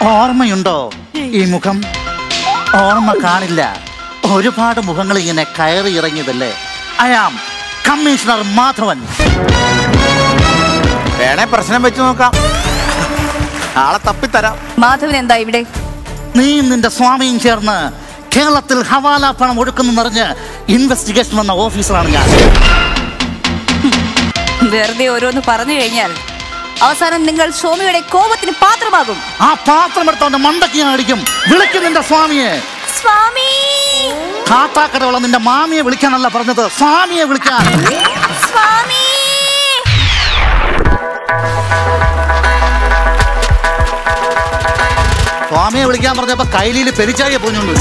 ഓർമ്മയുണ്ടോ ഈ മുഖം ഓർമ്മ കാണില്ല ഒരുപാട് മുഖങ്ങൾ ഇങ്ങനെ കയറി ഇറങ്ങിയതല്ലേ അയാം കമ്മീഷണർ മാധവൻ വേണേ പ്രശ്നം വെച്ച് നോക്കാം ആളെ തപ്പിത്തരാം മാധവൻ എന്താ ഇവിടെ നീയും നിന്റെ സ്വാമിയും ചേർന്ന് കേരളത്തിൽ ഹവാല പണം ഒഴുക്കുന്നെന്നറിഞ്ഞ് ഇൻവെസ്റ്റിഗേഷൻ വന്ന ഓഫീസറാണ് ഞാൻ വെറുതെ ഓരോന്ന് പറഞ്ഞു കഴിഞ്ഞാൽ അവസാനം നിങ്ങൾ സ്വാമിയുടെ കോപത്തിന് പാത്രമാകും ആ പാത്രം എടുത്തോണ്ട് മണ്ടയ്ക്ക് ഞാൻ അടിക്കും വിളിക്കും നിന്റെ സ്വാമിയെ സ്വാമി കാട്ടാക്കടവുള്ള നിന്റെ മാമിയെ വിളിക്കാനല്ല പറഞ്ഞത് സ്വാമിയെ വിളിക്കാൻ സ്വാമി സ്വാമിയെ വിളിക്കാൻ പറഞ്ഞപ്പോ കൈലിയിൽ പെരിച്ചാഴിയെ പോഞ്ഞോണ്ട്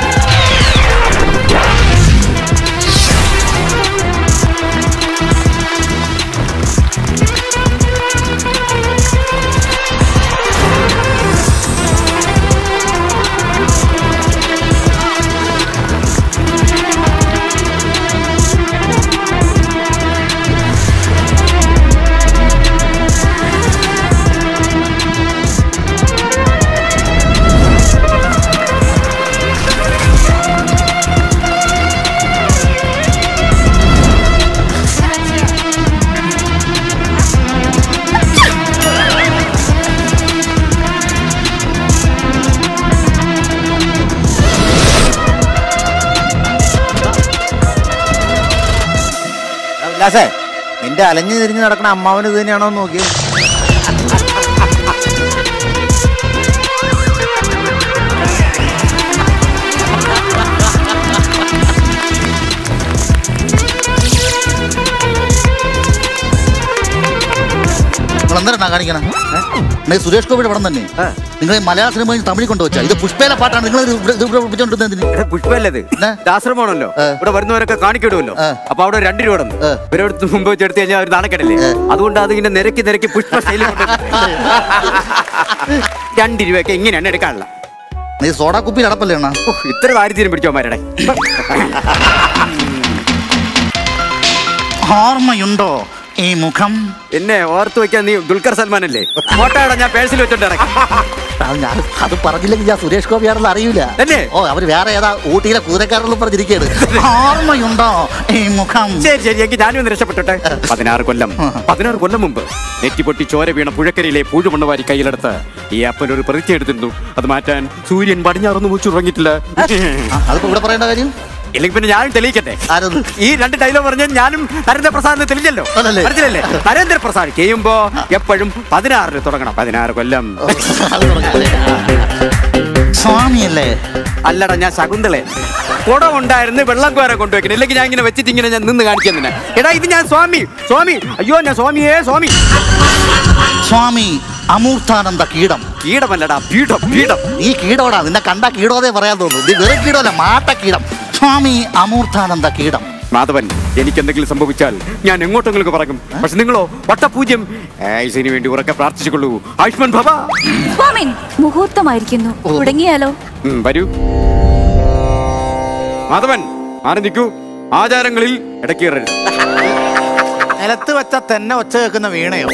ഉല്ലാസേ നിന്റെ അലഞ്ഞു തിരിഞ്ഞ് നടക്കുന്ന അമ്മാവന് ഇത് തന്നെയാണോ എന്ന് നോക്കിയത് എന്തിനാ കാണിക്കണം നീ സുരേഷ് ഗോപിയുടെ പടം തന്നെ നിങ്ങൾ മലയാള സിനിമ തമിഴ് കൊണ്ടുവച്ച ഇത് പുഷ്പയിലെ പാട്ടാണ് നിങ്ങൾ പിടിച്ചോണ്ടിരുന്നതിന് പുഷ്പല്ലത് എന്നാ? ആശ്രമമാണല്ലോ ഏ. ഇവിടെ വരുന്നവരൊക്കെ കാണിക്കിടുമല്ലോ ഏ. അപ്പൊ അവിടെ രണ്ട് രൂപ തന്നു ഏ. ഇവരെടുത്ത് മുമ്പ് വെച്ച് എടുത്തു കഴിഞ്ഞാൽ ഒരു നാണക്കേടല്ലേ അതുകൊണ്ട് അത് ഇങ്ങനെ നിരക്കി നിരക്കി പുഷ്പ ശൈലി കൊണ്ട് രണ്ട് രൂപയൊക്കെ ഇങ്ങനെയാണ് എടുക്കാനുള്ള നീ സോഡാ കുപ്പിയിൽ അടപ്പല്ലേ അണ്ണാ ഓ, ഇത്ര ദാരിദ്ര്യം പിടിച്ചോമാരുടെ ഓർമ്മയുണ്ടോ ഈ മുഖം എന്നെ ഓർത്ത് വെക്കാൻ നീ ദുൽഖർ സൽമാൻ അല്ലേ ഫോട്ടോയുടെ ഞാൻ പേഴ്സിൽ വെച്ചോണ്ട് ഇറങ്ങി അത് ഞാൻ അത് പറഞ്ഞില്ലെങ്കിൽ ഞാൻ സുരേഷ് ഗോപി ആണെന്ന് അറിയില്ല തന്നെ? ഓ അവര് വേറെ ഏതാ ഊട്ടിയിലെ കുതിരക്കാരെല്ലാം പറഞ്ഞിരിക്കുകയാണ് ഓർമ്മയുണ്ടോ ഈ മുഖം ശരി ശരി എങ്കിൽ ഞാനും ഒന്ന് രക്ഷപ്പെട്ടോട്ടെ പതിനാറ് കൊല്ലം പതിനാറ് കൊല്ലം മുമ്പ് നെറ്റിപ്പൊട്ടി ചോര വീണ പുഴക്കരയിലെ പൂഴുമണ്ണവാരി കയ്യിലെടുത്ത് ഈ അപ്പൻ ഒരു പ്രതിജ്ഞ എടുത്തിരുന്നു അത് മാറ്റാൻ സൂര്യൻ പടിഞ്ഞാറൊന്നും മുച്ചുറങ്ങിയിട്ടില്ല ആ, അതിപ്പോ ഇവിടെ പറയേണ്ട കാര്യം ഇല്ലെങ്കിൽ പിന്നെ ഞാനും തെളിയിക്കട്ടെ ആരത് ഈ രണ്ട് ഡയലോഗ് പറഞ്ഞ ഞാനും നരേന്ദ്രപ്രസാദിന് തെളിഞ്ഞല്ലോ അതല്ലേ? മനസ്സിലല്ലേ നരേന്ദ്രപ്രസാദ് ചെയ്യുമ്പോ എപ്പോഴും പതിനാറിന് തുടങ്ങണം പതിനാറ് കൊല്ലം അത് തുടങ്ങി. സ്വാമിയല്ലേ അല്ലടാ ഞാൻ ശകുന്തളെ കുടം ഉണ്ടായിരുന്നു വെള്ളം കോര കൊണ്ടുവെക്കണം ഇല്ലെങ്കിൽ ഞാൻ ഇങ്ങനെ വെച്ചിട്ട് ഇങ്ങനെ ഞാൻ നിന്ന് കാണിക്കാൻ തന്നെ എടാ ഇത് ഞാൻ സ്വാമി സ്വാമി അയ്യോ ഞാൻ സ്വാമിയേ സ്വാമി സ്വാമി അമൂർത്താനന്ദ കീടം കീടമല്ലടാ പീഠം പീഠം ഈ കീടോടാ നിന്നെ കണ്ട കീടോതേ പറയാൻ തോന്നുന്നു ഇത് വെറും കീടമല്ല മാട്ട കീടം സ്വാമി അമൂർത്താനന്ദ കീടം മാധവൻ എനിക്ക് എന്തെങ്കിലും സംഭവിച്ചാൽ ഞാൻ എങ്ങോട്ടെങ്കിലും പറയും പക്ഷെ നിങ്ങളോ വട്ടപൂജ്യം ആയുസിന് വേണ്ടി ഉറക്കെ പ്രാർത്ഥിച്ചുകൊള്ളൂ ആയുഷ്മാൻ ഭവ സ്വാമിൻ മുഹൂർത്തമായിരിക്കുന്നു തുടങ്ങിയാലോ ഉം, വരൂ മാധവൻ മാറി നിൽക്കൂ ആചാരങ്ങളിൽ ഇടക്കേറരുത് നിലത്ത് വെച്ച തന്നെ ഒച്ച കേൾക്കുന്ന വീണയോ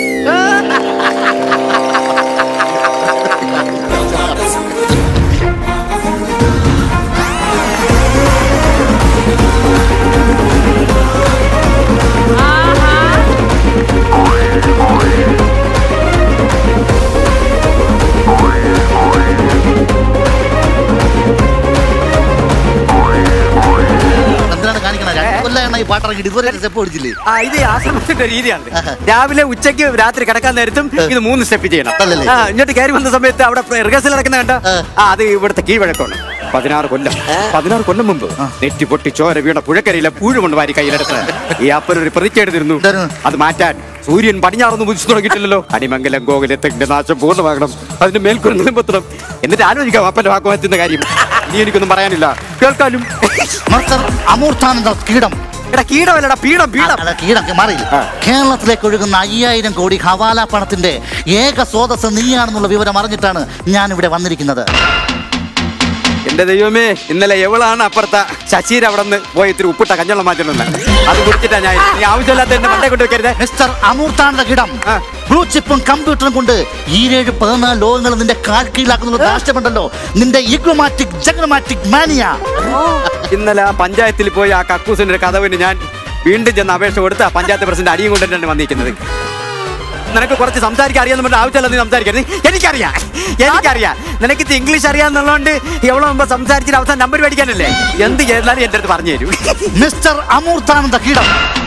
എന്തിനാണ് കാണിക്കണത് രണ്ട് കൊല്ലമാണ് ഈ പാട്ടിറങ്ങിയിട്ട് ഇതുവരെ സ്റ്റെപ്പ് ഓടിച്ചില്ലേ ആ ഇത് ആശ്രമത്തിന്റെ രീതിയാണ് രാവിലെ ഉച്ചയ്ക്ക് രാത്രി കിടക്കാൻ നേരത്തും ഇത് മൂന്ന് സ്റ്റെപ്പ് ചെയ്യണം അതല്ലേ? ആ ഇങ്ങോട്ട് കയറി വന്ന സമയത്ത് അവിടെ റിഹേഴ്സൽ നടക്കുന്ന കണ്ട ആ. ആ അത് ഇവിടുത്തെ കീഴ്വഴക്കമാണ് പതിനാറ് കൊല്ലം പതിനാറ് കൊല്ലം മുമ്പ് നെറ്റി പൊട്ടി ചോര വീണ പുഴക്കരയിലെ പൂഴുമണ്ണ് വാരി കയ്യിലെടുത്ത് ഈ അപ്പൻ ഒരു പ്രതിജ്ഞ എടുത്തിരുന്നു എന്തായിരുന്നു? അത് മാറ്റാൻ സൂര്യൻ പടിഞ്ഞാറൊന്നും ഉദിച്ചു തുടങ്ങിയിട്ടില്ലല്ലോ അടിമംഗലം ഗോകുലത്തിന്റെ നാശം പൂർണ്ണമാകണം അതിന്റെ മേൽക്കുറി നിലമ്പെത്തണം എന്നിട്ട് ആലോചിക്കാം അപ്പന്റെ വാക്ക് മാറ്റുന്ന കാര്യം ഇനി എനിക്കൊന്നും പറയാനില്ല കേൾക്കാനും മർത്തർ അമൂർത്താനന്ദ കീടം എടാ കീടമല്ലടാ പീഠം പീഠം അല്ല, കീടം മാറിയില്ല ആ. കേരളത്തിലേക്ക് ഒഴുകുന്ന അയ്യായിരം കോടി ഹവാല പണത്തിന്റെ ഏക സ്രോതസ് നീയാണെന്നുള്ള വിവരം അറിഞ്ഞിട്ടാണ് ഞാൻ ഇവിടെ വന്നിരിക്കുന്നത് എന്റെ ദൈവമേ ഇന്നലെ എവളാണ് അപ്പുറത്ത ശശീർ അവിടെ നിന്ന് പോയി ഇത്തിരി ഉപ്പിട്ട കഞ്ഞവെള്ളം മാറ്റണമെന്ന് അത് കുടിച്ചിട്ടാ ഞാൻ നീ ആവശ്യമില്ലാത്ത എന്റെ മണ്ടേ കൊണ്ട് വെക്കരുത് മിസ്റ്റർ അമൂർത്താണ്ട കിടം ആ. ബ്ലൂ ചിപ്പും കമ്പ്യൂട്ടറും കൊണ്ട് ഈരേഴ് പതിനാല് ലോകങ്ങൾ നിന്റെ കാൽ കീഴിലാക്കുന്ന രാഷ്ട്രമുണ്ടല്ലോ നിന്റെ ഇഗ്ലോമാറ്റിക് ജഗ്നമാറ്റിക് മാനിയ ഇന്നലെ ആ പഞ്ചായത്തിൽ പോയി ആ കക്കൂസിന്റെ ഒരു കഥവിന് ഞാൻ വീണ്ടും ചെന്ന് അപേക്ഷ കൊടുത്ത് ആ പഞ്ചായത്ത് പ്രസിഡന്റ് അടിയും കൊണ്ടിട്ടാണ് വന്നിരിക്കുന്നത് നിനക്ക് കുറച്ച് സംസാരിക്കാൻ അറിയാന്ന് പറഞ്ഞ ആവശ്യമില്ല നീ സംസാരിക്കരുത് എനിക്കറിയാം എനിക്കറിയാം നിനക്ക് ഇത് ഇംഗ്ലീഷ് അറിയാന്നുള്ളതുകൊണ്ട് എவ்வளോ മുമ്പ് സംസാരിച്ചിട്ട് അവസാനം നമ്പർ മേടിക്കാനല്ലേ എന്ത് ചെയ്താലും എൻ്റെ അടുത്ത് പറഞ്ഞു തരൂ മിസ്റ്റർ അമൂർത്താനന്ദ കീടം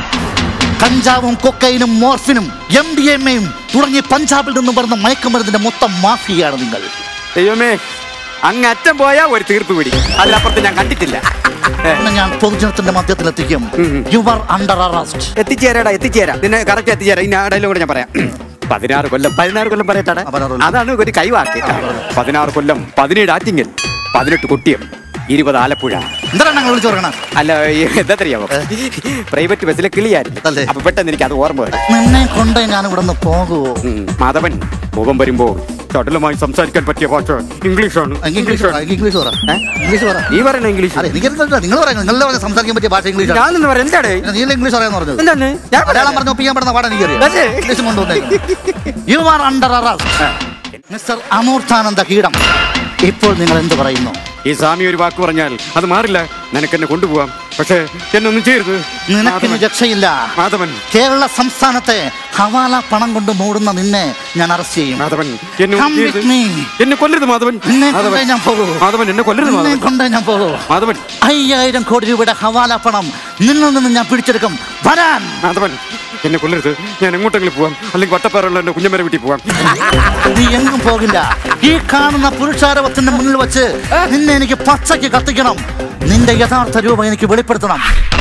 കഞ്ചാവും കൊക്കൈനും മോർഫിനും എം ഡി എം എയും തുടങ്ങി പഞ്ചാബിൽ നിന്നും വരുന്ന മയക്കുമരുന്നിന്റെ മൊത്തം മാഫിയാണ് നിങ്ങൾ ദൈവമേ അങ്ങ് അറ്റം പോയാ ഒരു തീർപ്പ് പിടി അതിനപ്പുറത്ത് ഞാൻ കണ്ടിട്ടില്ല ഏ, ഇന്ന് ഞാൻ പൊതുജനത്തിന്റെ മധ്യത്തിലെത്തിക്കും യു ആർ അണ്ടർ അറസ്റ്റ് എത്തിച്ചേരാടാ എത്തിച്ചേരാ നിന്നെ കറക്റ്റ് എത്തിച്ചേരാ ഇനി ആ ഡയലോഗ് കൂടെ ഞാൻ പറയാം പതിനാറ് കൊല്ലം പതിനാറ് കൊല്ലം പറയട്ടാടാ ആ, പതിനാറ് കൊല്ലം. അതാണ് ഒരു കൈവാക്ക് പതിനാറ് കൊല്ലം പതിനേഴ് ആറ്റിങ്ങൽ പതിനെട്ട് കുട്ടിയം ഇരുപത് ആലപ്പുഴ എന്താണ് ഞങ്ങൾ വിളിച്ചു പറയണ അല്ല ഈ എന്താറിയാമോ പ്രൈവറ്റ് ബസ്സിലെ കിളിയായിരുന്നു അല്ലേ? അപ്പൊ പെട്ടെന്ന് എനിക്ക് അത് ഓർമ്മ വരും നിന്നെ കൊണ്ട് ഞാൻ ഇവിടെ നിന്ന് പോകുവോ ഉം, മാധവൻ മുഖം വരുമ്പോ ചടലുമായി സംസാരിക്കാൻ പറ്റിയ ഭാഷ ഇംഗ്ലീഷാണ് ഇംഗ്ലീഷ് പറ ഇംഗ്ലീഷ് പറ ഏ? ഇംഗ്ലീഷ് പറ നീ പറയണ ഇംഗ്ലീഷ് അതെ എനിക്കറിയില്ല നിങ്ങൾ പറയുന്നത് നിങ്ങളുടെ പറഞ്ഞ സംസാരിക്കാൻ പറ്റിയ ഭാഷ ഇംഗ്ലീഷ് ഞാൻ എന്ന് പറയാം എന്താണ് നീ എന്ഗ്ലീഷ് അറിയാന്ന് പറഞ്ഞത് എന്താണ് ഞാൻ മലയാളം പറഞ്ഞ് ഒപ്പിക്കാൻ പറ്റുന്ന പാടാൻ എനിക്കറിയാം അതെ. ഇംഗ്ലീഷ് കൊണ്ടുവന്നേക്കും you are under arrest mister Amurthananda കീടം ഇപ്പോൾ നിങ്ങൾ എന്ത് പറയുന്നു ഈ സ്വാമി ഒരു വാക്ക് പറഞ്ഞാൽ അത് മാറില്ല നിനക്ക് എന്നെ കൊണ്ടുപോവാം പക്ഷേ എന്നെ ഒന്നും ചെയ്യരുത് നിനക്കിന് മാധവൻ, രക്ഷയില്ല മാധവൻ കേരള സംസ്ഥാനത്തെ ഹവാല പണം കൊണ്ട് മൂടുന്ന നിന്നെ ഞാൻ അറസ്റ്റ് ചെയ്യും മാധവൻ എന്നെ Come ഒന്നും ചെയ്യരുത്. with me. എന്നെ കൊല്ലരുത് മാധവൻ നിന്നെ മാധവൻ കൊണ്ടേ ഞാൻ പോകൂ മാധവൻ എന്നെ കൊല്ലരുത് നിന്നെ മാധവൻ കൊണ്ടേ ഞാൻ പോകൂ മാധവൻ അയ്യായിരം കോടി രൂപയുടെ ഹവാല പണം നിന്നിൽ നിന്ന് ഞാൻ പിടിച്ചെടുക്കും വരാൻ മാധവൻ എന്നെ കൊല്ലരുത് ഞാൻ എങ്ങോട്ടെങ്കിലും പോവാം അല്ലെങ്കിൽ വട്ടപ്പാറുള്ള എന്റെ കുഞ്ഞമ്മരെ വീട്ടിൽ പോവാം നീ എങ്ങും പോകില്ല ഈ കാണുന്ന പുരുഷാരവത്തിന്റെ മുന്നിൽ വെച്ച് നിന്നെ എനിക്ക് പച്ചയ്ക്ക് കത്തിക്കണം നിന്റെ യഥാർത്ഥ രൂപം എനിക്ക് വെളിപ്പെടുത്തണം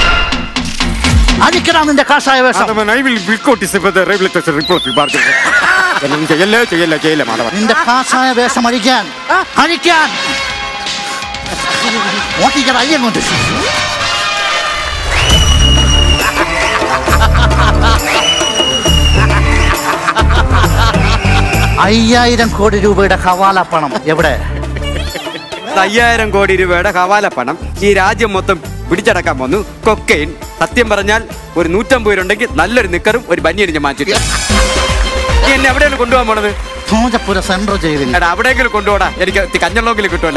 അഴിക്കണം നിന്റെ കാഷായ വേഷം Madhavan I will report railway station report എന്നൊന്നും ചെയ്യല്ലേ ചെയ്യല്ല ചെയ്യല്ല മാധവൻ നിന്റെ കാഷായ വേഷം അഴിക്കാൻ അഴിക്കാൻ ഓട്ടിക്കട അയ്യം കൊണ്ട് അയ്യായിരം കോടി രൂപയുടെ ഹവാല പണം എവിടെ അയ്യായിരം കോടി രൂപയുടെ ഹവാല പണം ഈ രാജ്യം മൊത്തം പിടിച്ചടക്കാൻ വന്നു കൊക്കൈൻ സത്യം പറഞ്ഞാൽ ഒരു നൂറ്റമ്പത് പേരുണ്ടെങ്കിൽ നല്ലൊരു നിക്കറും ഒരു ബനിയനും ഞാൻ മാറ്റിട്ട് നീ എന്നെ എവിടെയാണ് കൊണ്ടുപോകാൻ പോണത് ഭോജപുര സെൻട്രൽ ജയിലിൽ എടാ അവിടെയെങ്കിലും കൊണ്ടുപോടാ എനിക്ക് കഞ്ഞള്ളോങ്കിലും കിട്ടുമല്ല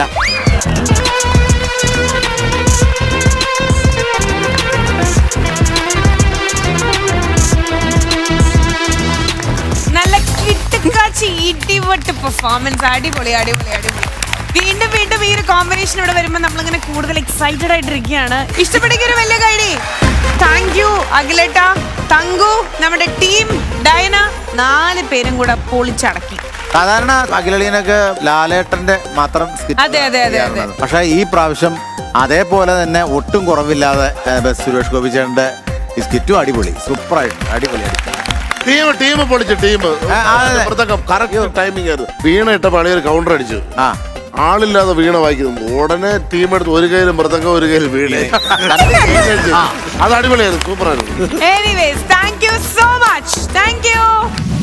നല്ല കിട്ടുകാച്ചി ഇടിവട്ട് പെർഫോമൻസ് അടിപൊളി അടിപൊളി അടിപൊളി വീണ്ടും വീണ്ടും ഈ ഒരു കോമ്പിനേഷൻ ഇവിടെ വരുമ്പോൾ നമ്മളിങ്ങനെ കൂടുതൽ എക്സൈറ്റഡ് ആയിട്ടിരിക്കുകയാണ് ഇഷ്ടപ്പെട്ടെങ്കിൽ ഒരു വലിയ കൈഡി താങ്ക് യു അഖിലേട്ട തങ്കു നമ്മുടെ ടീം ഡയന നാല് പേരും കൂടെ പൊളിച്ചടക്കി സാധാരണ അഖിലളീനൊക്കെ ലാലേട്ടന്റെ മാത്രം skit അതെ, അതെ, അതെ, അതെ. ചെയ്യാറുള്ളത്. പക്ഷേ ഈ പ്രാവശ്യം അതേപോലെ തന്നെ ഒട്ടും കുറവില്ലാതെ ഏ, ബസ് സുരേഷ് ഗോപി ചേട്ടന്റെ ഈ സ്കിറ്റും അടിപൊളി സൂപ്പറായിട്ട് അടിപൊളി അടിപൊളി ടീം ടീം പൊളിച്ച് ടീം ആ, അതെ. ഇപ്പുറത്തൊക്കെ കറക്റ്റ് ടൈമിംഗ് ആയിരുന്നു വീണ ഇട്ട പണി ഒരു കൗണ്ടർ അടിച്ചു ആ ആളില്ലാതെ വീണ വായിക്കുന്നു ഉടനെ ടീം എടുത്ത് ഒരു കയ്യിലും മൃതക്കം ഒരു കയ്യിൽ വീണേ അത് അടിപൊളിയായിരുന്നു സൂപ്പറായിരുന്നു anyways thank you so much thank U